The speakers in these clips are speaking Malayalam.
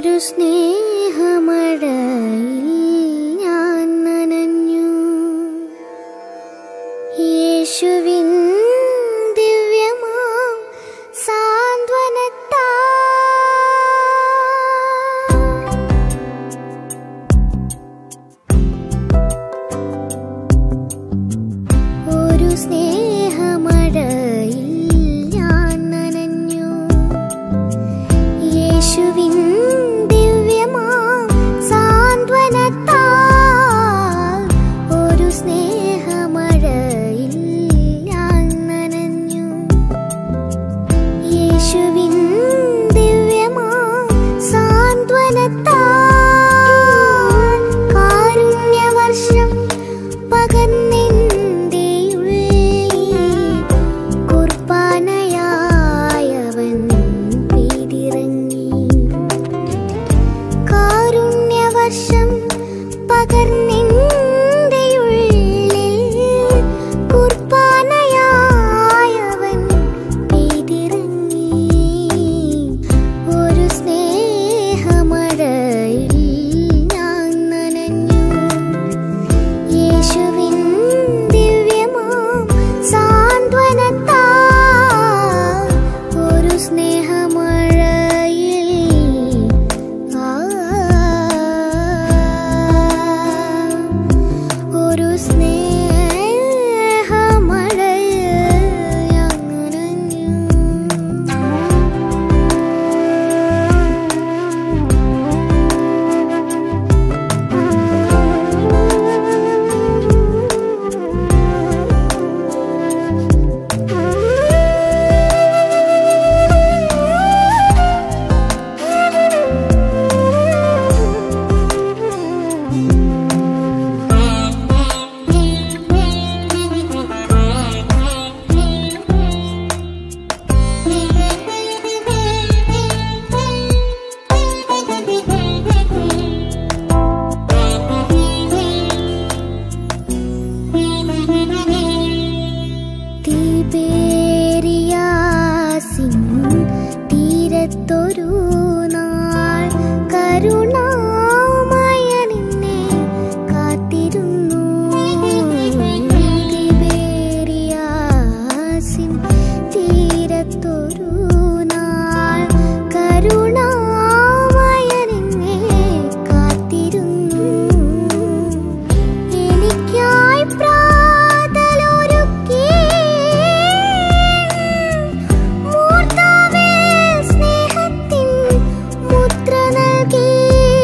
ഒരു സ്നേഹമഴയിൽ ഞാൻ നനഞ്ഞു യേശുവിൻ ദിവ്യമാം സാന്ത്വനത്താ ഒരു സ്നേഹമഴയിൽ ഞാൻ നനഞ്ഞു യേശുവിൻ ദിവ്യമാം സാന്ത്വനത്താൽ ഒരു സ്നേഹമഴയിൽ ഞാൻ നനഞ്ഞു യേശുവിൻ ദിവ്യമാം സാന്ത്വനത്താൽ കാരുണ്യവർഷം പകർന്നെന്റെ ഉള്ളിൽ കുർബാനയായവൻ പെയ്തിറങ്ങി കാരുണ്യവർഷം പകർന്നെന്റെ ഉള്ളിൽ കുർബാനയായവൻ പെയ്തിറങ്ങി ഒരു സ്നേഹമഴയിൽ ഞാൻ നനഞ്ഞു യേശുവിൻ ദിവ്യമാം സാന്ത്വനത്താൽ ഒരു സ്നേഹമഴയിൽ ആ ഒരു സ്നേഹമഴയിൽ ഞാൻ നനഞ്ഞു തിബേരിയാസിൻ തീരത്തൊരു നാൾ കരുണാമയനെന്നെ കാത്തിരുന്നു തിബേരിയാസിൻ തീരത്തൊരു നാൾ കരുണാമയനെന്നെ കാത്തിരുന്നു എനിക്കായി പ്രാതലൊരുക്കി മൂർത്താവേ സ്നേഹത്തിൻ മുദ്ര നൽകി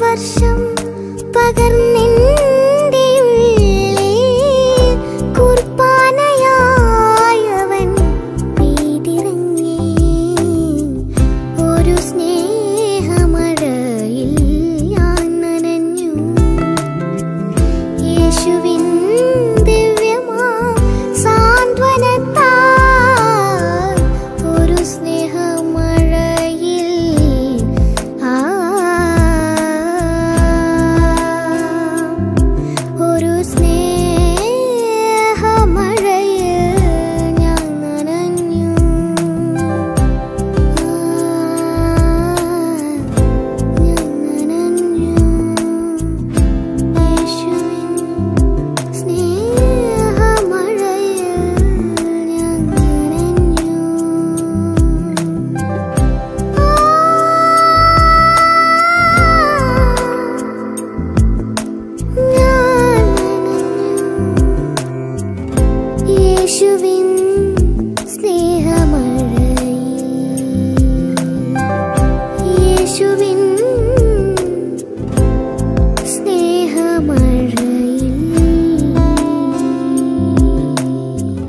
വർഷം പകർന്നെന്റെ ഉള്ളിൽ കുർബാനയായവൻ പെയ്തിറങ്ങി ഒരു സ്നേഹമഴയിൽ ഞാൻ നനഞ്ഞു യേശുവിൻ ദിവ്യമാം സാന്ത്വനത്താൽ ഒരു സ്നേഹമഴയിൽ ആ ഒരു സ്നേഹമഴയിൽ ഞാൻ നനഞ്ഞു ഞാൻ നനഞ്ഞു യേശുവിൻ സ്നേഹമഴയിൽ ഞാൻ നനഞ്ഞു ഞാൻ നനഞ്ഞു യേശുവിൻ സ്നേഹമഴയിൽ യേശുവിൻ സ്നേഹമഴയിൽ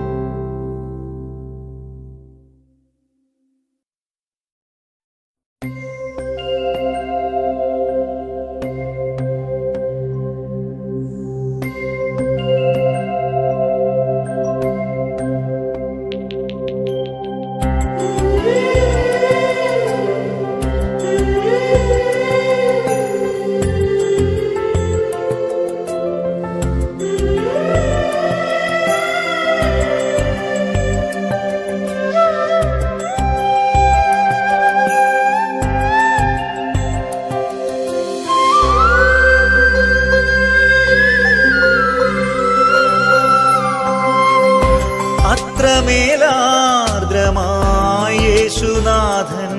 അത്രമേലാർദ്രമായ യേശുനാഥൻ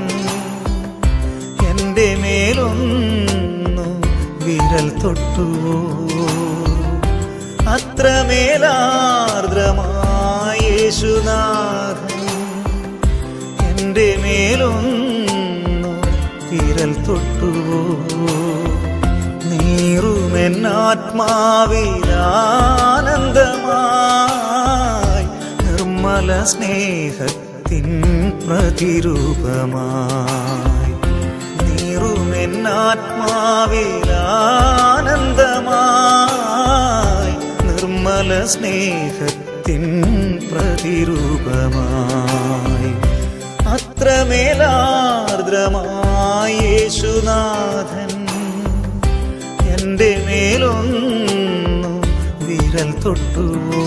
എൻ്റെ മേലൊന്നു വിരൽ തൊട്ടുവോ അത്രമേലാർദ്രമായ യേശുനാഥൻ എൻ്റെ മേലൊന്നു വിരൽ തൊട്ടുവോ നീറുമെന്നാത്മാവിലാനന്ദമായി നിർമ്മല സ്നേഹത്തിൻ പ്രതിരൂപമായി നീറുമെന്നാത്മാവിലാനന്ദമായി നിർമ്മല സ്നേഹത്തിൻ പ്രതിരൂപമായി അത്രമേലാർദ്രമായ യേശുനാഥൻ എൻ്റെ മേലൊന്നു വിരൽ തൊട്ടുവോ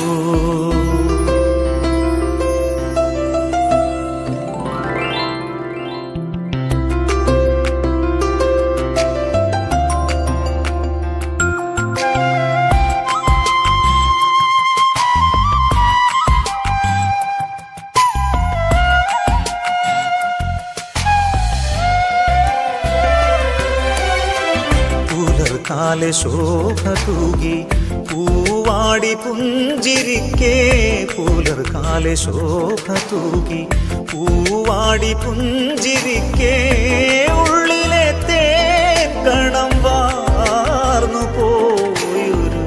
പുലർക്കാലെ ശോഭ തൂകി പൂവാടി പുഞ്ചിരിക്കേ പുലർക്കാലെ ശോഭ തൂകി പൂവാടി പുഞ്ചിരിക്കേ ഉള്ളിലെ തേക്കണം വാർന്നു പോയൊരു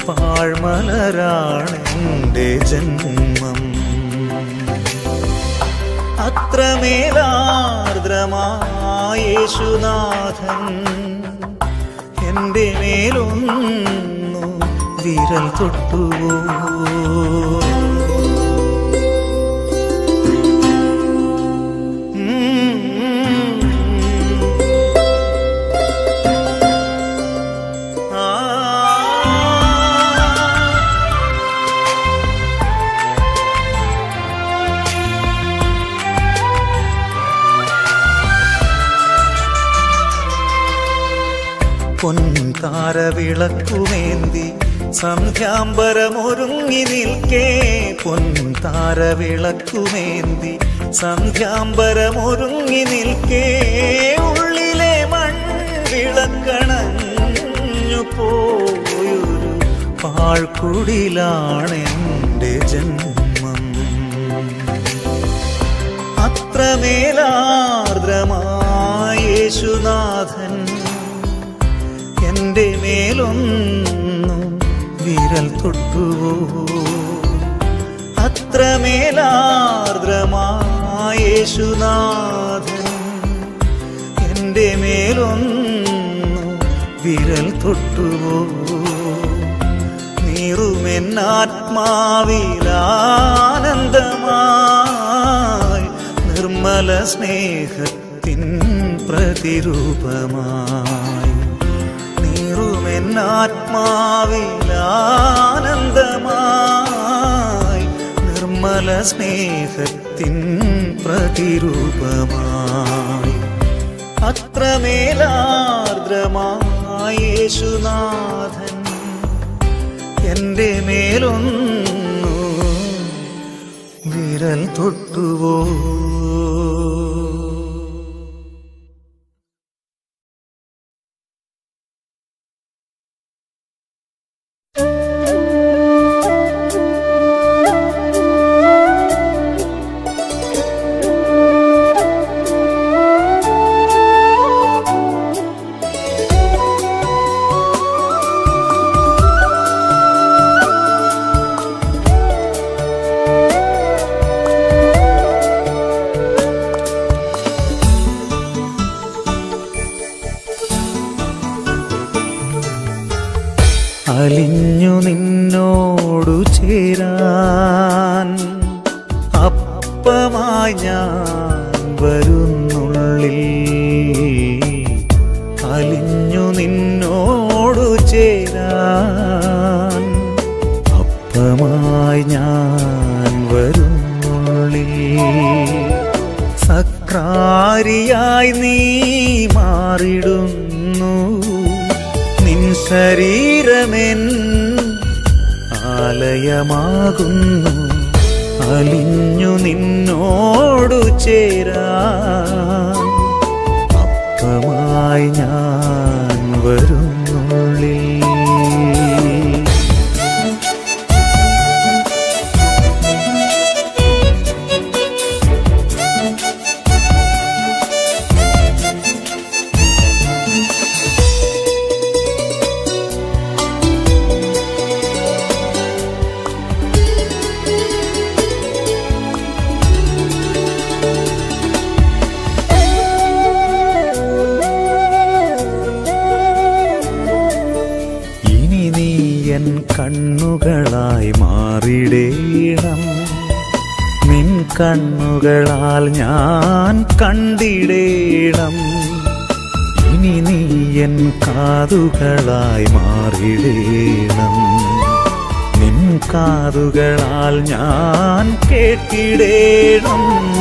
പാഴ്മലരാണെൻ്റെ ജന്മം അത്രമേലാർദ്രമായ യേശുനാഥൻ എൻ്റെ മേലൊന്നു വിരൽ തൊട്ടുവോ ആ പൊൻതാരവിളക്കുമേന്തി സന്ധ്യാംബരമൊരുങ്ങി നിൽക്കേ പൊൻതാരവിളക്കുമേന്തി സന്ധ്യാംബരമൊരുങ്ങി നിൽക്കേ ഉള്ളിലെ മൺവിളക്കണഞ്ഞു പോയൊരു പാഴ്ക്കുടിലാണെൻ്റെ ജന്മം അത്രമേലാർദ്രമായ യേശുനാഥൻ മേലൊന്നു വിരൽ തൊട്ടുവോ അത്രമേലാർദ്രമായേശുനാഥൻ എൻ്റെ മേലൊന്നു വിരൽ തൊട്ടുവോ നീറുമെന്നാത്മാവിലാനന്ദമായി നിർമ്മല സ്നേഹത്തിൻ പ്രതിരൂപമായി നീറുമെന്നാത്മാവിലാനന്ദമായി നിർമ്മല സ്നേഹത്തിൻ പ്രതിരൂപമായി അത്രമേലാർദ്രമായി യേശുനാഥൻ എൻ്റെ മേലൊന്നു വിരൽ തൊട്ടുവോ അലിഞ്ഞു നിന്നോടു ചേരാൻ അപ്പമായി ഞാൻ വരുന്നുള്ളിൽ അലിഞ്ഞു നിന്നോടു ചേരാൻ അപ്പമായി ഞാൻ വരുന്നുള്ളിൽ സക്രാരിയായി നീ മാറിടുന്നു നിൻ ശരീരമെൻ ആലയമാകുന്നു അലിഞ്ഞു നിന്നോടു ചേരാൻ അപ്പമായി ഞാൻ വരുന്നുള്ളിൽ ഇനി നീ എൻ കണ്ണുകളായി മാറിടേണം നിൻ കണ്ണുകളാൽ ഞാൻ കണ്ടിടേണം ഇനി നീ എൻ കാതുകളായി മാറിടേണം നിൻ കാതുകളാൽ ഞാൻ കേട്ടിടേണം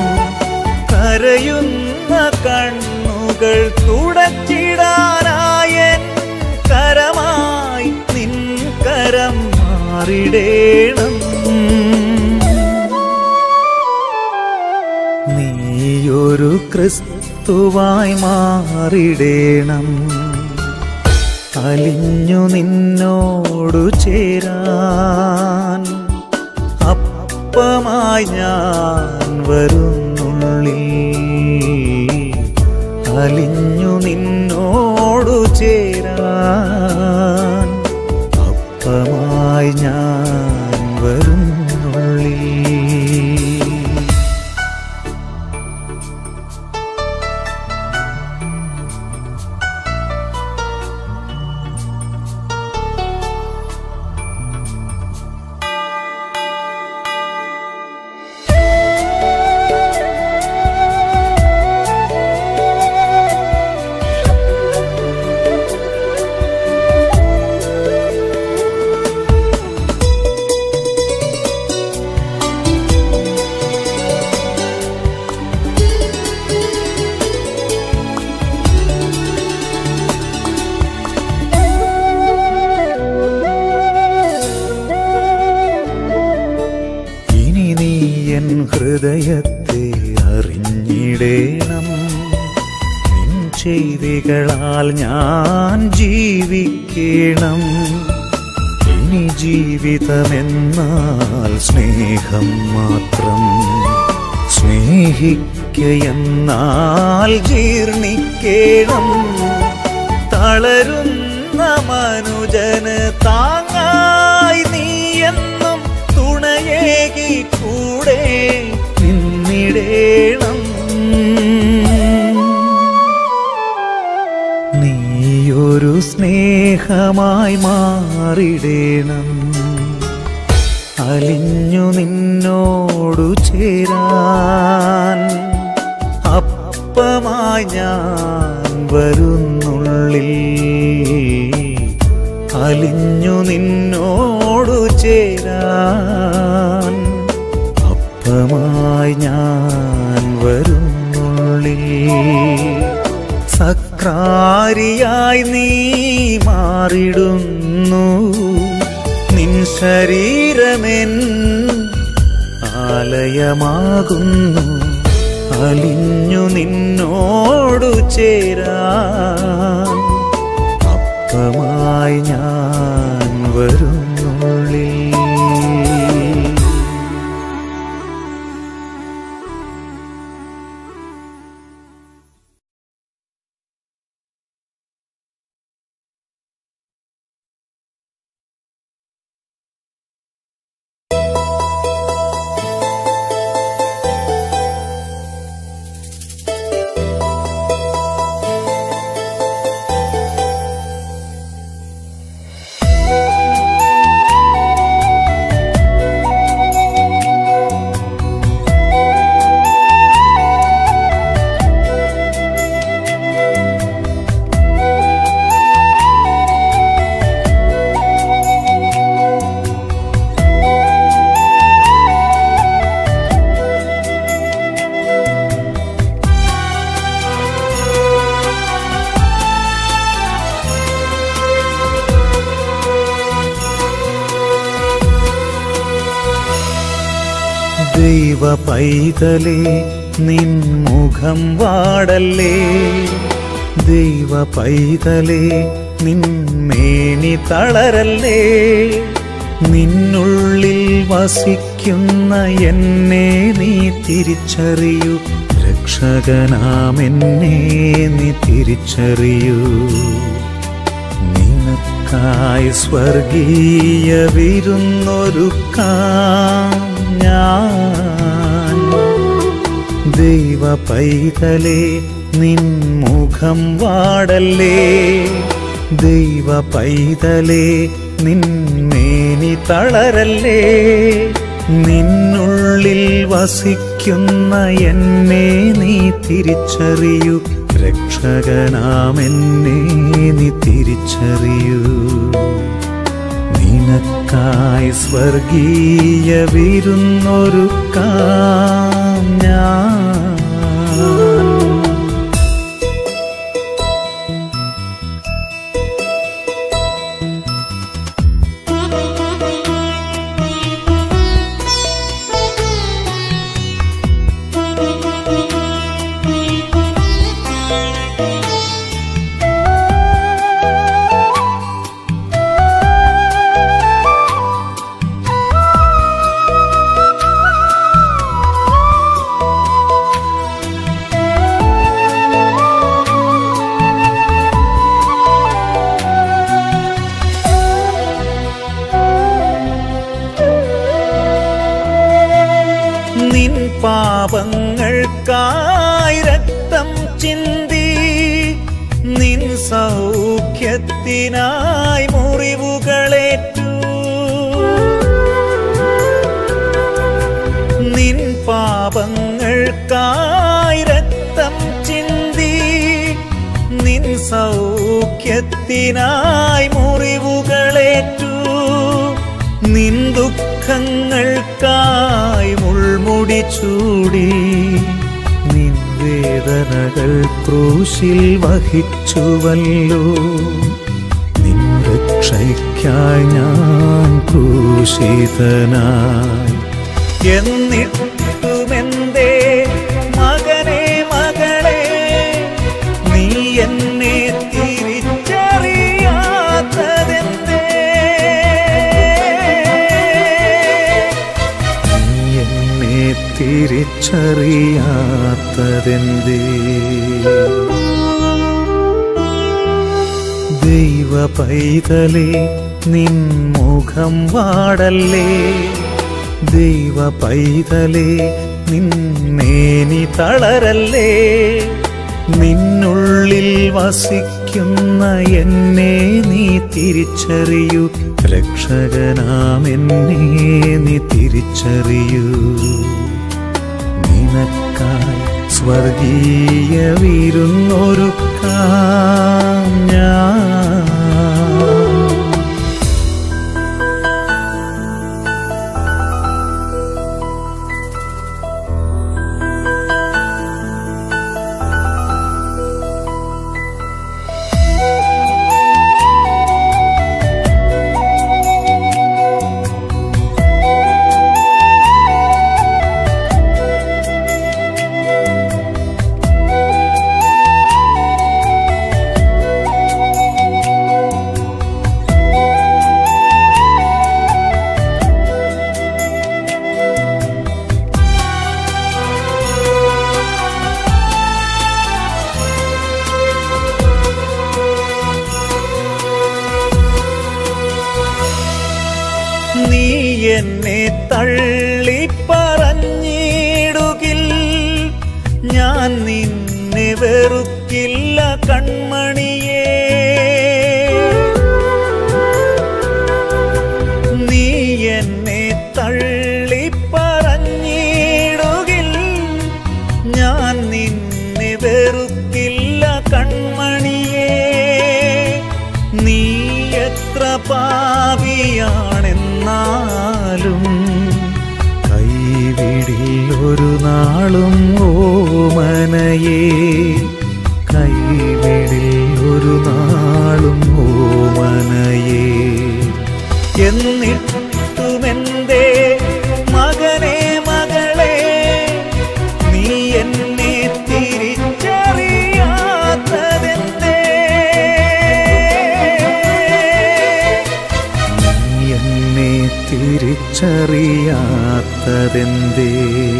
കരയുന്ന കണ്ണുകൾ തുടച്ചിടാനായൻ കരമായി നിൻ കരം മാറിടേണം നീയൊരു ക്രിസ്തുവായി മാറിടേണം അലിഞ്ഞു നിന്നോടു ചേരാൻ അപ്പമായി ഞാൻ വരുന്നുള്ളിൽ അലിഞ്ഞു നിന്നോടു ചേരാൻ അപ്പമായി ഞാൻ വരുന്നുള്ളിൽ ഇനി നീ എൻ ഹൃദയത്തെ അറിഞ്ഞിടേണം നിൻ ചെയ്തികളാൽ ഞാൻ ജീവിക്കണം ഇനി ജീവിതമെന്നാൽ സ്നേഹം മാത്രം സ്നേഹിക്കയെന്നാൽ ജീർണിക്കണം തളരുന്ന തളരുന്ന മനുജന് താങ്ങായി നീ എന്നും തുണയേകി കൂടെ നിന്നിടേണം നീയൊരു സ്നേഹമായി മാറിടേണം അലിഞ്ഞു നിന്നോടു ചേരാൻ അപ്പമായി ഞാൻ വരുന്നുള്ളിൽ അലിഞ്ഞു നിന്നോടു ചേരാൻ അപ്പമായി ഞാൻ വരുന്നുള്ളിൽ സക്രാരിയായി നീ മാറിടുന്നു നിൻ ശരീരമെൻ ആലയമാകുന്നു അലിഞ്ഞു നിന്നോടു ചേരാൻ അപ്പമായി ഞാൻ വരുന്നുള്ളിൽ ദൈവ പൈതലേ നിൻ മുഖം വാടല്ലേ ദൈവ പൈതലേ നിൻ മേനി തളരല്ലേ നിന്നുള്ളിൽ വസിക്കുന്ന എന്നെ നീ തിരിച്ചറിയൂ രക്ഷകനാമെന്നെ നീ തിരിച്ചറിയൂ നിനക്കായി സ്വർഗീയ വിരുന്നൊരുക്കാം ഞാൻ ദൈവ പൈതലേ നിൻ മുഖം വാടല്ലേ ദൈവ പൈതലേ നിൻ മേനി തളരല്ലേ നിന്നുള്ളിൽ വസിക്കുന്ന എന്നെ നീ തിരിച്ചറിയൂ രക്ഷകനാമെന്നെ നീ തിരിച്ചറിയൂ നിനക്കായി സ്വർഗീയ വിരുന്നൊരുക്കാം ഞാൻ നിൻ പാപങ്ങൾക്കായി രക്തം ചിന്തി നിൻ സൗഖ്യത്തിനായി മുറിവുകളേറ്റു നിൻ പാപങ്ങൾക്കായി രക്തം ചിന്തി നിൻ സൗഖ്യത്തിനായി മുറിവുകളേറ്റു നിൻ ദുഃഖങ്ങൾക്കായി മുൾമുടി ചൂടി നിൻ വേദനകൾ ക്രൂശിൽ വഹിച്ചുവല്ലോ നിൻ രക്ഷയ്ക്കായി ഞാൻ ക്രൂശിതനായി എന്നിട്ടുമെന്തേ മകനെ മകളെ നീ എന്നെ തിരിച്ചറിയാത്തതെന്തേ നീ എന്നെ തിരിച്ചറിയാത്തതെന്തേ ദൈവ പൈതലേ നിൻ മുഖം വാടല്ലേ ദൈവ പൈതലേ നിന്നേനി തളരല്ലേ നിന്നുള്ളിൽ വസിക്കുന്ന എന്നെ നീ തിരിച്ചറിയൂ രക്ഷകനാം എന്നെ നീ തിരിച്ചറിയൂ നിനക്കായി സ്വർഗീയ വിരുന്നൊരുക്കാം ഞാൻ നീ എന്നെ തള്ളി പറഞ്ഞിടുകിൽ ഞാൻ നിന്നെ വെറുക്കില്ല കൺമണിയേ നീ എന്നെ തള്ളി പറഞ്ഞിടുകിൽ ഞാൻ നിന്നെ വെറുക്കില്ല കൺമണിയേ നീ എത്ര പാപിയാണെന്നാലും കൈവിടിൽ ഒരു നാളും ഓമനയേ കൈവിടിൽ ഒരു നാളും ഓമനയേ എന്നിട്ടുമെന്തേ മകനെ മകളെ നീ എന്നെ തിരിച്ചറിയാത്തതെന്തേ നീ എന്നെ തിരിച്ചറിയാത്തതെന്തേ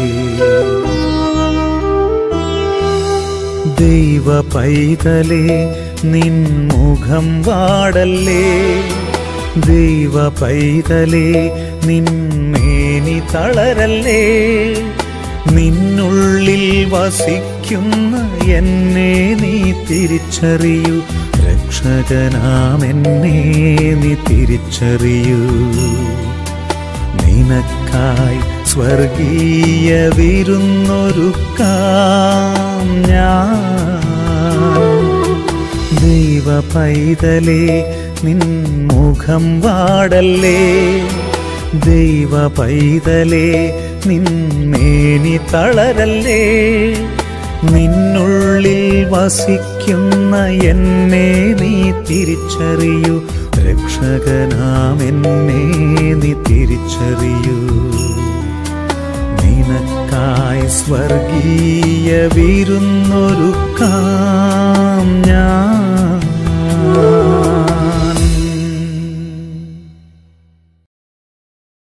ദൈവ പൈതലേ നിൻ മുഖം വാടല്ലേ ദൈവ പൈതലേ നിന്മേനി തളരല്ലേ നിന്നുള്ളിൽ വസിക്കുന്ന എന്നെ നീ തിരിച്ചറിയൂ രക്ഷകനാം എന്നെ നീ തിരിച്ചറിയൂ നിനക്കായി സ്വർഗീയ വിരുന്നൊരുക്കാം ഞാൻ ദൈവ പൈതലേ നിൻ മുഖം വാടല്ലേ ദൈവ പൈതലേ നിന്മേനി തളരല്ലേ നിന്നുള്ളിൽ വസിക്കുന്ന എന്നെ നീ തിരിച്ചറിയൂ രക്ഷകനാം എന്നെ നീ തിരിച്ചറിയൂ നിനക്കായി സ്വർഗീയ വിരുന്നൊരുക്കാം ഞാൻ